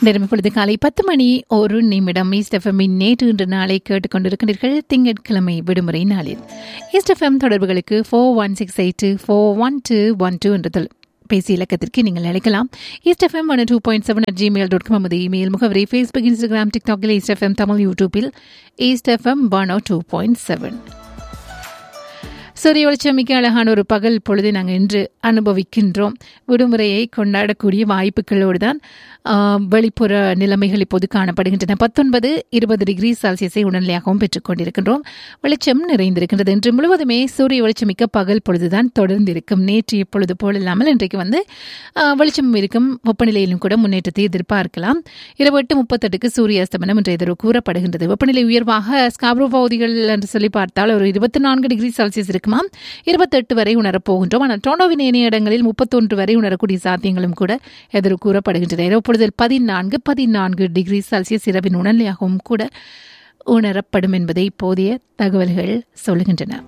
நேரம் இப்பொழுது காலை பத்து மணி ஒரு நிமிடம் ஈஸ்ட் எஃப்எம்மின் நேற்று இன்று நாளை கேட்டுக்கொண்டிருக்கிறீர்கள் திங்கட்கிழமை விடுமுறை நாளில் ஈஸ்ட் எஃப்எம் தொடர்புகளுக்கு four one six eight four one two one two என்ற தொல் பேசி இலக்கத்திற்கு நீங்கள் அழைக்கலாம் East FM one two point seven at Gmail dot com நமது இமெயில் முகவரி ஃபேஸ்புக் இன்ஸ்டாகிராம் டிக்டாக்கில் ஈஸ்ட் எஃப்எம் தமிழ் யூடியூபில் East FM one O two point seven சூரிய வெளிச்சம் மிக அழகான ஒரு பகல் பொழுதை நாங்கள் இன்று அனுபவிக்கின்றோம் விடுமுறையை கொண்டாடக்கூடிய வாய்ப்புகளோடு தான் வெளிப்புற நிலைமைகள் இப்போது காணப்படுகின்றன பத்தொன்பது இருபது டிகிரி செல்சியஸை உடனடியாகவும் பெற்றுக்கொண்டிருக்கின்றோம் வெளிச்சம் நிறைந்திருக்கின்றது இன்று முழுவதுமே சூரிய வெளிச்சம் மிக்க பகல் பொழுதுதான் தொடர்ந்து இருக்கும் நேற்று இப்பொழுது போல் இல்லாமல் இன்றைக்கு வந்து வெளிச்சம் இருக்கும் வெப்பநிலையிலும் கூட முன்னேற்றத்தை எதிர்பார்க்கலாம் இரவு எட்டு முப்பத்தெட்டுக்கு சூரிய அஸ்தமனம் இன்று எதிர்வு கூறப்படுகின்றது வெப்பநிலை உயர்வாக ஸ்காப்ரோ பகுதிகள் என்று சொல்லி பார்த்தால் ஒரு இருபத்தி நான்கு டிகிரி செல்சியஸ் இருக்குமா இருபத்தெட்டு வரை உணரப் போகின்றோம் ஆனால் டோனோவின் ஏனைய இடங்களில் முப்பத்தொன்று வரை உணரக்கூடிய சாத்தியங்களும் கூட எதிர்வு கூறப்படுகின்றன இரவு பொழுதில் பதினான்கு பதினான்கு டிகிரி செல்சியஸ் இரவின் உணர்நிலையாகவும் கூட உணரப்படும் என்பதை இப்போதைய தகவல்கள் சொல்லுகின்றன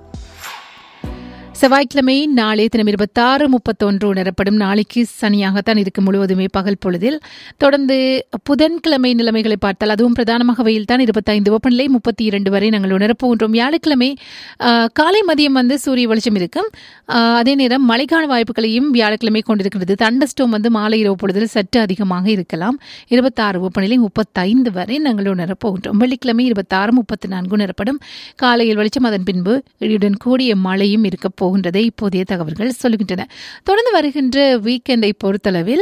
செவ்வாய்க்கிழமை நாளே தினம் இருபத்தாறு முப்பத்தொன்று உணரப்படும் நாளைக்கு சனியாகத்தான் இருக்கும் முழுவதுமே பகல் பொழுதில் தொடர்ந்து புதன்கிழமை நிலைமைகளை பார்த்தால் அதுவும் பிரதானமாக வெயில் தான் இருபத்தைந்து வெப்பநிலை முப்பத்தி இரண்டு வரை நாங்கள் உணரப்போகின்றோம் வியாழக்கிழமை காலை மதியம் வந்து சூரிய வெளிச்சம் இருக்கும் அதே நேரம் மழைக்கான வாய்ப்புகளையும் வியாழக்கிழமை கொண்டிருக்கிறது தண்டஸ்டோம் வந்து மாலை இரவு பொழுதில் சற்று அதிகமாக இருக்கலாம் இருபத்தாறு வெப்பநிலை முப்பத்தைந்து வரை நாங்கள் உணரப்போகின்றோம் வெள்ளிக்கிழமை இருபத்தாறு முப்பத்தி நான்கு உணரப்படும் காலையில் வெளிச்சம் அதன் பின்பு இடியுடன் கூடிய மழையும் இருக்க போகின்றதை இப்போதைய தகவல்கள் சொல்லுகின்றன தொடர்ந்து வருகின்ற வீக்கெண்டை பொறுத்தளவில்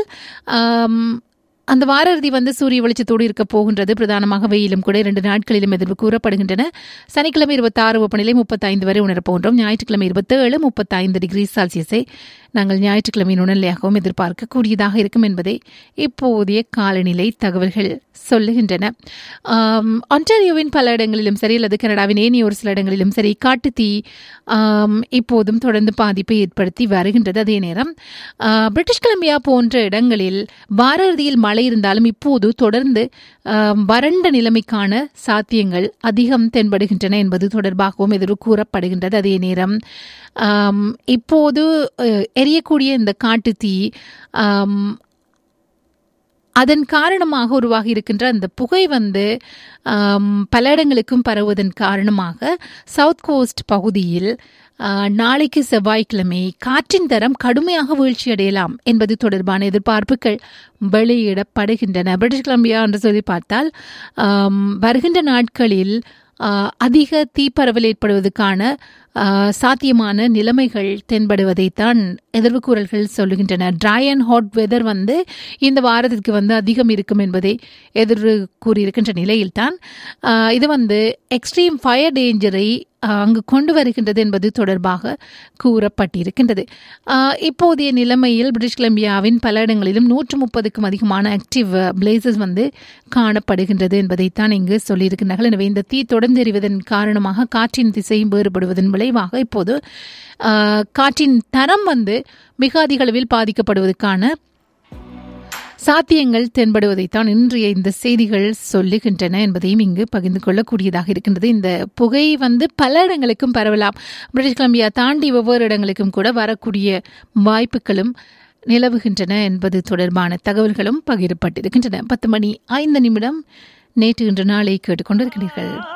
அந்த வார இறுதி வந்து சூரிய வெளிச்சத்தோடு இருக்க போகின்றது பிரதானமாக வெயிலும் கூட இரண்டு நாட்களிலும் எதிர்வு கூறப்படுகின்றன சனிக்கிழமை இருபத்தாறு வெப்பநிலை முப்பத்தைந்து வரை உணரப்போகின்றோம் ஞாயிற்றுக்கிழமை இருபத்தேழு முப்பத்தைந்து டிகிரி செல்சியஸை நாங்கள் ஞாயிற்றுக்கிழமையின் உணர்நிலையாகவும் எதிர்பார்க்கக்கூடியதாக இருக்கும் என்பதை இப்போதைய காலநிலை தகவல்கள் சொல்லுகின்றன ஒன்டாரியோவின் பல இடங்களிலும் சரி அல்லது கனடாவின் ஏனைய ஒரு சில இடங்களிலும் சரி காட்டுத்தீ இப்போதும் தொடர்ந்து பாதிப்பை ஏற்படுத்தி வருகின்றது அதே நேரம் பிரிட்டிஷ் கொலம்பியா போன்ற இடங்களில் வார இறுதியில் மழை இருந்தாலும் இப்போது தொடர்ந்து வறண்ட நிலைமைக்கான சாத்தியங்கள் அதிகம் தென்படுகின்றன என்பது தொடர்பாகவும் எதிர்வு கூறப்படுகின்றது அதே நேரம் இப்போது எரியக்கூடிய இந்த காட்டுத்தீ அதன் காரணமாக உருவாகி இருக்கின்ற அந்த புகை வந்து பல இடங்களுக்கும் பரவுவதன் காரணமாக சவுத் கோஸ்ட் பகுதியில் நாளைக்கு செவ்வாய்க்கிழமை காற்றின் தரம் கடுமையாக வீழ்ச்சி அடையலாம் என்பது தொடர்பான எதிர்பார்ப்புகள் வெளியிடப்படுகின்றன பிரிட்டிஷ் கொலம்பியா என்று சொல்லி பார்த்தால் வருகின்ற நாட்களில் அதிக தீப்பரவல் ஏற்படுவதற்கான சாத்தியமான நிலைமைகள் தென்படுவதைத்தான் எதிர்வு கூறல்கள் சொல்லுகின்றன ட்ரை அண்ட் ஹாட் வெதர் வந்து இந்த வாரத்திற்கு வந்து அதிகம் இருக்கும் என்பதை எதிர்வு கூறியிருக்கின்ற நிலையில்தான் இது வந்து எக்ஸ்ட்ரீம் ஃபயர் டேஞ்சரை அங்கு கொண்டு வருகின்றது என்பது தொடர்பாக கூறப்பட்டிருக்கின்றது இப்போதைய நிலைமையில் பிரிட்டிஷ் கொலம்பியாவின் பல இடங்களிலும் நூற்று முப்பதுக்கும் அதிகமான ஆக்டிவ் பிளேசஸ் வந்து காணப்படுகின்றது என்பதைத்தான் இங்கு சொல்லியிருக்கின்றார்கள் எனவே இந்த தீ தொடர்ந்து எறிவதன் காரணமாக காற்றின் திசை வேறுபடுவதன் விளைவாக இப்போது காற்றின் தரம் வந்து மிக அதிக அளவில் பாதிக்கப்படுவதற்கான சாத்தியங்கள் தென்படுவதைத்தான் இன்றைய இந்த செய்திகள் சொல்லுகின்றன என்பதையும் இங்கு பகிர்ந்து கொள்ளக்கூடியதாக இருக்கின்றது இந்த புகை வந்து பல இடங்களுக்கும் பரவலாம் பிரிட்டிஷ் கொலம்பியா தாண்டி ஒவ்வொரு இடங்களுக்கும் கூட வரக்கூடிய வாய்ப்புகளும் நிலவுகின்றன என்பது தொடர்பான தகவல்களும் பகிரப்பட்டிருக்கின்றன பத்து மணி ஐந்து நிமிடம் நேற்று இன்று நாளை கேட்டுக்கொண்டிருக்கிறீர்கள்